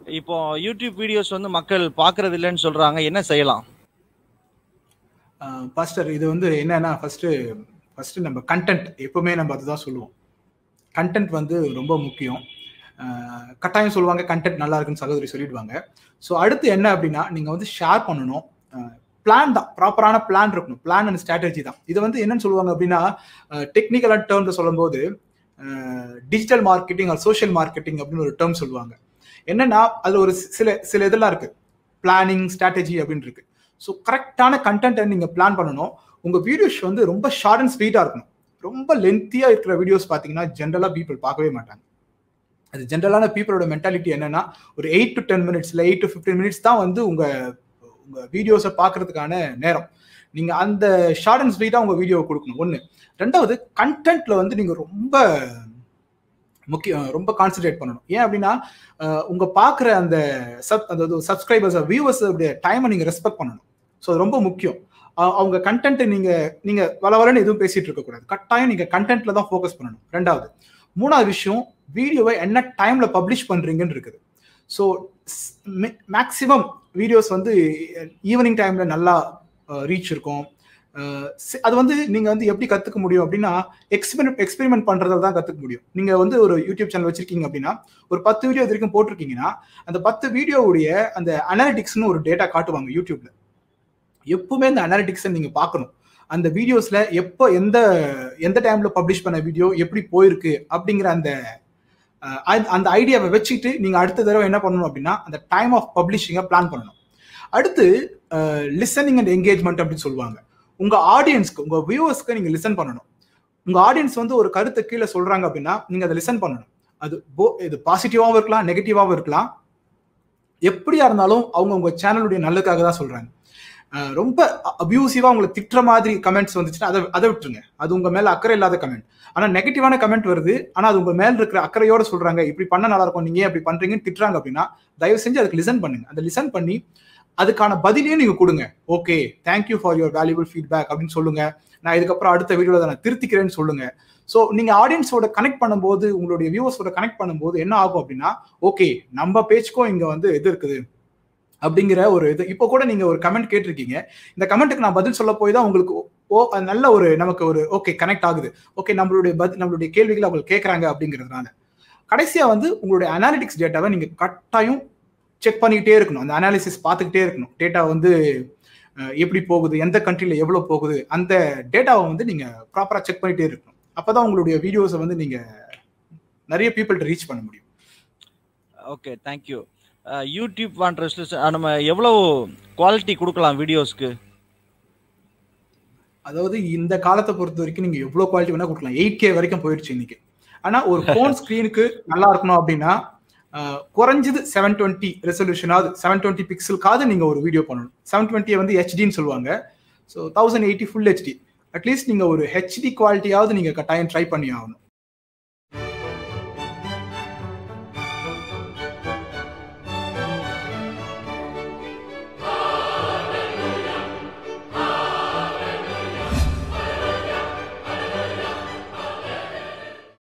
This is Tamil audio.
இப்போ யூடியூப் வீடியோஸ் வந்து மக்கள் பார்க்கறது இல்லைன்னு சொல்றாங்க என்ன செய்யலாம் பாஸ்டர் இது வந்து என்னன்னா ஃபர்ஸ்ட் ஃபர்ஸ்ட் நம்ம கண்டென்ட் எப்பவுமே நம்ம அதுதான் சொல்லுவோம் கண்டென்ட் வந்து ரொம்ப முக்கியம் அஹ் கட்டாயம் சொல்லுவாங்க கண்டென்ட் நல்லா இருக்குன்னு சகோதரி சொல்லிடுவாங்க ஸோ அடுத்து என்ன அப்படின்னா நீங்க வந்து ஷேர் பண்ணணும் பிளான் தான் ப்ராப்பரான பிளான் இருக்கணும் பிளான் அண்ட் ஸ்ட்ராட்டஜி தான் இது வந்து என்னன்னு சொல்லுவாங்க அப்படின்னா டெக்னிக்கலான டேர்ம்ல சொல்லும்போது digital marketing or social marketing அப்படின்னு ஒரு டேர்ம் சொல்லுவாங்க என்னன்னா அதுல ஒரு சில சில இதெல்லாம் இருக்கு பிளானிங் ஸ்ட்ராட்டஜி அப்படின்னு இருக்கு ஸோ கரெக்டான கண்டென்ட்டை நீங்க பிளான் பண்ணணும் உங்க வீடியோஸ் வந்து ரொம்ப ஷார்ட் அண்ட் ஸ்வீட்டா இருக்கணும் ரொம்ப லென்த்தியா இருக்கிற வீடியோஸ் பார்த்தீங்கன்னா ஜென்ரலா பீப்புள் பார்க்கவே மாட்டாங்க அது ஜென்ரலான பீப்புளோட மென்டாலிட்டி என்னன்னா ஒரு எயிட் டு டென் மினிட்ஸ் இல்லை எயிட் டு ஃபிஃப்டீன் மினிட்ஸ் தான் வந்து உங்க உங்க வீடியோஸை பார்க்கறதுக்கான நேரம் நீங்க அந்த ஷார்ட் அண்ட் ஸ்வீட்டா உங்க வீடியோவை கொடுக்கணும் ஒன்று ரெண்டாவது கண்டென்ட்ல வந்து நீங்க ரொம்ப முக்கியம் ரொம்ப கான்சென்ட்ரேட் பண்ணணும் ஏன் அப்படின்னா உங்க பார்க்குற அந்த சப் அந்த சப்ஸ்கிரைபர்ஸ் வியூவர்ஸ் டைமை நீங்க ரெஸ்பெக்ட் பண்ணணும் ஸோ அது ரொம்ப முக்கியம் அவங்க கண்டென்ட் நீங்க நீங்க வள வளன்னு எதுவும் பேசிட்டு இருக்க கூடாது கட்டாயம் நீங்க கண்டென்ட்ல தான் ஃபோக்கஸ் பண்ணணும் ரெண்டாவது மூணாவது விஷயம் வீடியோவை என்ன டைம்ல பப்ளிஷ் பண்றீங்கன்னு இருக்குது ஸோ மேக்சிமம் வீடியோஸ் வந்து ஈவினிங் டைம்ல நல்லா ரீச் இருக்கும் அது வந்து நீங்க வந்து எப்படி கத்துக்க முடியும் அப்படின்னா எக்ஸ்பெரிமெண்ட் எக்ஸ்பெரிமெண்ட் பண்றதுல தான் கத்துக்க முடியும் நீங்க வந்து ஒரு யூடியூப் சேனல் வச்சிருக்கீங்க அப்படின்னா ஒரு பத்து வீடியோ வரைக்கும் போட்டிருக்கீங்கன்னா அந்த பத்து வீடியோவுடைய அந்த அனாலிட்டிக்ஸ்னு ஒரு டேட்டா காட்டுவாங்க யூடியூப்ல எப்பவுமே அந்த அனாலிட்டிக்ஸை நீங்க பார்க்கணும் அந்த வீடியோஸ்ல எப்போ எந்த எந்த டைம்ல பப்ளிஷ் பண்ண வீடியோ எப்படி போயிருக்கு அப்படிங்கிற அந்த அந்த ஐடியாவை வச்சுக்கிட்டு நீங்க அடுத்த தடவை என்ன பண்ணணும் அப்படின்னா அந்த டைம் ஆஃப் பப்ளிஷிங்கை பிளான் பண்ணணும் அடுத்து லிசனிங் அண்ட் என்கேஜ்மெண்ட் அப்படின்னு சொல்லுவாங்க உங்க ஆடியன்ஸ்க்கு உங்க வியூவர்ஸ்க்கு நீங்க லிசன் பண்ணணும் உங்க ஆடியன்ஸ் வந்து ஒரு கருத்தை கீழே சொல்றாங்க அப்படின்னா நீங்க அதை லிசன் பண்ணணும் அது இது பாசிட்டிவாகவும் இருக்கலாம் நெகட்டிவாகவும் இருக்கலாம் எப்படியா இருந்தாலும் அவங்க உங்க சேனலுடைய நல்லதுக்காக தான் சொல்றாங்க ரொம்ப அபியூசிவா உங்களை திட்டுற மாதிரி கமெண்ட்ஸ் வந்துச்சுன்னா அதை அதை விட்டுருங்க அது உங்க மேல அக்கறை இல்லாத கமெண்ட் ஆனா நெகட்டிவான கமெண்ட் வருது ஆனா அது உங்க மேல இருக்கிற அக்கறையோட சொல்றாங்க இப்படி பண்ண நல்லா இருக்கும் நீங்க அப்படி பண்றீங்கன்னு திட்டுறாங்க அப்படின்னா தயவு செஞ்சு அதுக்கு லிசன் பண்ணுங்க அந்த லிசன் பண்ணி அதுக்கான பதிலையும் நீங்க கொடுங்க okay thank you for your valuable feedback அப்படின்னு சொல்லுங்க நான் இதுக்கப்புறம் அடுத்த வீடியோவில் நான் திருத்திக்கிறேன்னு சொல்லுங்க ஸோ நீங்க ஆடியன்ஸோட கனெக்ட் பண்ணும்போது உங்களுடைய வியூவர்ஸோட கனெக்ட் பண்ணும்போது என்ன ஆகும் அப்படின்னா ஓகே நம்ம பேச்சுக்கும் இங்க வந்து இது இருக்குது அப்படிங்கிற ஒரு இது இப்போ கூட நீங்க ஒரு கமெண்ட் கேட்டிருக்கீங்க இந்த கமெண்ட்டுக்கு நான் பதில் சொல்ல போய் தான் உங்களுக்கு ஓ நல்ல ஒரு நமக்கு ஒரு ஓகே கனெக்ட் ஆகுது ஓகே நம்மளுடைய பதில் நம்மளுடைய கேள்விகளை அவங்க கேட்கறாங்க அப்படிங்கிறதுனால கடைசியா வந்து உங்களுடைய அனாலிட்டிக்ஸ் டேட்டாவை நீங்க கட்டாயம் செக் பண்ணிக்கிட்டே இருக்கணும் அந்த அனாலிசிஸ் பார்த்துக்கிட்டே இருக்கணும் டேட்டா வந்து எப்படி போகுது எந்த கண்ட்ரியில் எவ்வளோ போகுது அந்த டேட்டாவை வந்து நீங்கள் ப்ராப்பராக செக் பண்ணிகிட்டே இருக்கணும் அப்போ தான் உங்களுடைய வீடியோஸை வந்து நீங்கள் நிறைய பீப்புள்கிட்ட ரீச் பண்ண முடியும் ஓகே தேங்க்யூ யூடியூப் வான் நம்ம எவ்வளோ குவாலிட்டி கொடுக்கலாம் வீடியோஸ்க்கு அதாவது இந்த காலத்தை பொறுத்த வரைக்கும் நீங்கள் எவ்வளோ குவாலிட்டி வேணால் கொடுக்கலாம் எயிட் கே வரைக்கும் போயிடுச்சு இன்னைக்கு ஆனால் ஒரு ஃபோன் ஸ்க்ரீனுக்கு நல்லா இருக்கணும் அப்படின்னா குறைஞ்சது செவன் டுவெண்ட்டி ரெசல்யூஷனாவது செவன் டுவெண்ட்டி பிக்சலுக்காவது நீங்கள் ஒரு வீடியோ பண்ணணும் செவன் டுவெண்ட்டியை வந்து ஹெச்டின்னு சொல்லுவாங்க so thousand eighty full HD at least நீங்கள் ஒரு ஹெச்டி குவாலிட்டியாவது நீங்கள் கட்டாயம் ட்ரை பண்ணி ஆகணும்